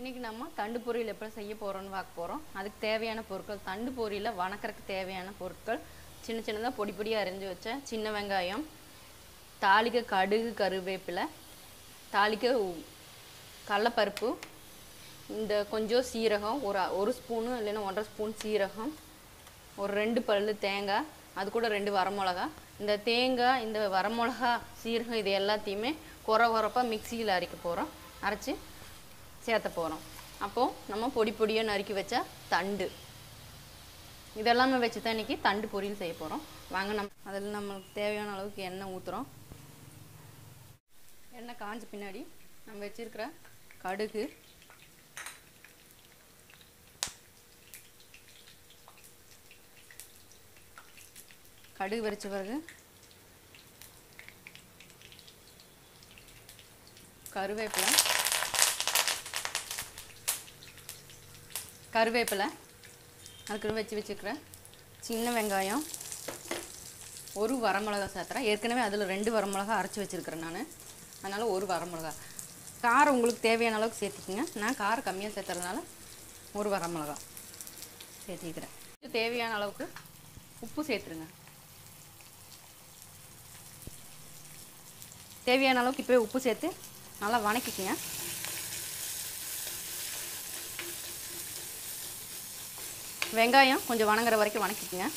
இன்றைக்கி நம்ம தண்டு பொரியல் எப்படி செய்ய போகிறோம்னு பார்க்க போகிறோம் அதுக்கு தேவையான பொருட்கள் தண்டு பொரியலில் வணக்கறதுக்கு தேவையான பொருட்கள் சின்ன சின்னதாக பொடி பொடியாக அரிஞ்சு வச்ச சின்ன வெங்காயம் தாளிக்க கடுகு கருவேப்பிலை தாளிக்க உ- கடலப்பருப்பு இந்த கொஞ்சம் சீரகம் ஒரு ஒரு ஸ்பூனு இல்லைன்னா ஒன்றரை ஸ்பூன் சீரகம் ஒரு ரெண்டு பல்லு தேங்காய் அது கூட ரெண்டு வரமிளகா இந்த தேங்காய் இந்த வரமிளகா சீரகம் இது எல்லாத்தையுமே குறை குறைப்பாக மிக்சியில் அரைக்க போகிறோம் அரைச்சி சேர்த்த போகிறோம் அப்போது நம்ம பொடி பொடியாக நறுக்கி வச்ச தண்டு இதெல்லாமே வச்சு தான் இன்றைக்கி தண்டு பொரியல் செய்ய போகிறோம் வாங்க நம்ம அதில் நம்மளுக்கு தேவையான அளவுக்கு எண்ணெய் ஊற்றுறோம் எண்ணெய் காஞ்ச பின்னாடி நம்ம வச்சிருக்கிற கடுகு கடுகு வரிச்ச பிறகு கருவேப்பிலை கருவேப்பிலை அதுக்கு வச்சு வச்சுருக்கிற சின்ன வெங்காயம் ஒரு வரமிளகா சேர்த்துறேன் ஏற்கனவே அதில் ரெண்டு வரமிளகா அரைச்சி வச்சுருக்கிறேன் நான் அதனால் ஒரு வரமிளகா காரம் உங்களுக்கு தேவையான அளவுக்கு சேர்த்துக்குங்க நான் காரம் கம்மியாக சேர்த்துறதுனால ஒரு வரமிளகா சேர்த்திக்கிறேன் இது தேவையான அளவுக்கு உப்பு சேர்த்துருங்க தேவையான அளவுக்கு இப்போயே உப்பு சேர்த்து நல்லா வணக்கிக்கங்க வெங்காயம் கொஞ்சம் வணங்குற வரைக்கும் வணக்கிக்கங்க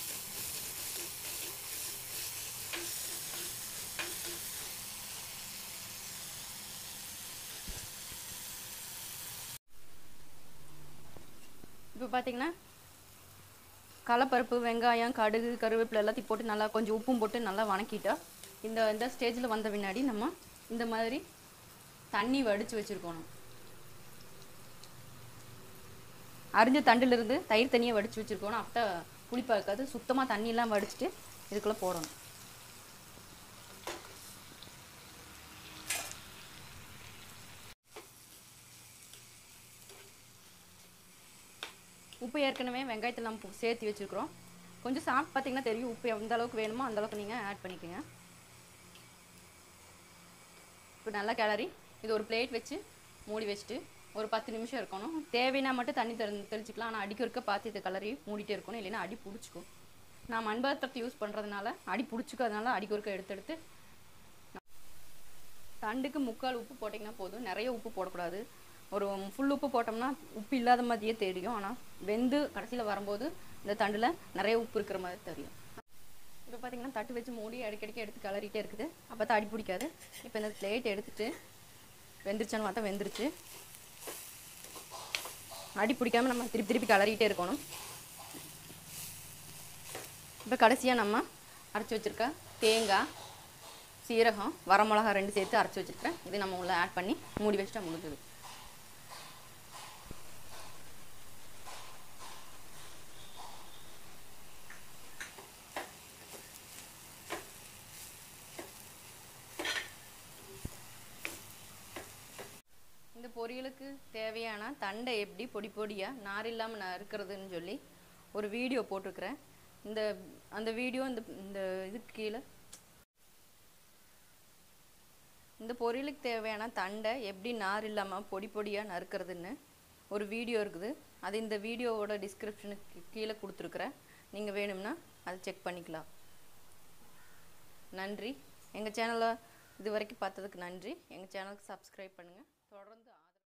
இப்போ பார்த்தீங்கன்னா கடலப்பருப்பு வெங்காயம் கடுகு கருவேப்பிலை எல்லாத்தையும் போட்டு நல்லா கொஞ்சம் உப்பும் போட்டு நல்லா வணக்கிட்டா இந்த இந்த ஸ்டேஜில் வந்த பின்னாடி நம்ம இந்த மாதிரி தண்ணி வடித்து வச்சுருக்கணும் அரிஞ்ச தண்டிலிருந்து தயிர் தண்ணியை வடித்து வச்சுருக்கணும் அப்போ புளிப்பா இருக்காது சுத்தமாக தண்ணியெல்லாம் வடிச்சிட்டு இதுக்குள்ளே போடணும் உப்பு ஏற்கனவே வெங்காயத்தில் நம்ம பு- சேர்த்து வச்சுருக்குறோம் கொஞ்சம் சாப்பிட்டு பார்த்தீங்கன்னா தெரியும் உப்பு எந்த அளவுக்கு வேணுமோ அந்த அளவுக்கு நீங்கள் ஆட் பண்ணிக்கோங்க இப்போ நல்லா கிளறி இது ஒரு பிளேட் வச்சு மூடி வச்சுட்டு ஒரு பத்து நிமிஷம் இருக்கணும் தேவைன்னா மட்டும் தண்ணி தெளி தெளிச்சிக்கலாம் ஆனால் அடிக்க இருக்க பார்த்து இதை கலரி மூடிட்டே இருக்கணும் இல்லைன்னா அடி பிடிச்சிக்கும் நான் மண்பாத்திரத்தை யூஸ் பண்ணுறதுனால அடி பிடிச்சிக்கும் அதனால அடிக்க ஒருக்க எடுத்து எடுத்து தண்டுக்கு முக்கால் உப்பு போட்டிங்கன்னா போதும் நிறைய உப்பு போடக்கூடாது ஒரு ஃபுல் உப்பு போட்டோம்னா உப்பு இல்லாத மாதிரியே தெரியும் ஆனால் வெந்து கடைசியில் வரும்போது இந்த தண்டில் நிறைய உப்பு இருக்கிற மாதிரி தெரியும் இப்போ பார்த்தீங்கன்னா தட்டு வச்சு மூடி அடிக்கடிக்கு எடுத்து கிளறிட்டே இருக்குது அப்போ தான் அடி பிடிக்காது இப்போ இந்த பிளேட் எடுத்துட்டு வெந்துருச்சான்னு பார்த்தா வெந்துருச்சு அடி பிடிக்காம நம்ம திருப்பி திருப்பி கிளறிட்டே இருக்கணும் இப்போ கடைசியாக நம்ம அரைச்சி வச்சிருக்க தேங்காய் சீரகம் வரமிளகா ரெண்டு சேர்த்து அரைச்சி வச்சிருக்கேன் இது நம்ம உள்ள ஆட் பண்ணி மூடி வச்சுட்டா முடிஞ்சது இந்த பொரியலுக்கு தேவையான தண்டை எப்படி பொடி பொடியாக நார் இல்லாமல் நறுக்கிறதுன்னு சொல்லி ஒரு வீடியோ போட்டிருக்கிறேன் இந்த அந்த வீடியோ இந்த இந்த இதுக்கு கீழே இந்த பொரியலுக்கு தேவையான தண்டை எப்படி நார் இல்லாமல் பொடி பொடியாக நறுக்கிறதுன்னு ஒரு வீடியோ இருக்குது அது இந்த வீடியோவோட டிஸ்கிரிப்ஷனுக்கு கீழே கொடுத்துருக்குறேன் நீங்கள் வேணும்னா அதை செக் பண்ணிக்கலாம் நன்றி எங்கள் சேனலை இது வரைக்கும் பார்த்ததுக்கு நன்றி எங்கள் சேனலுக்கு சப்ஸ்கிரைப் பண்ணுங்கள்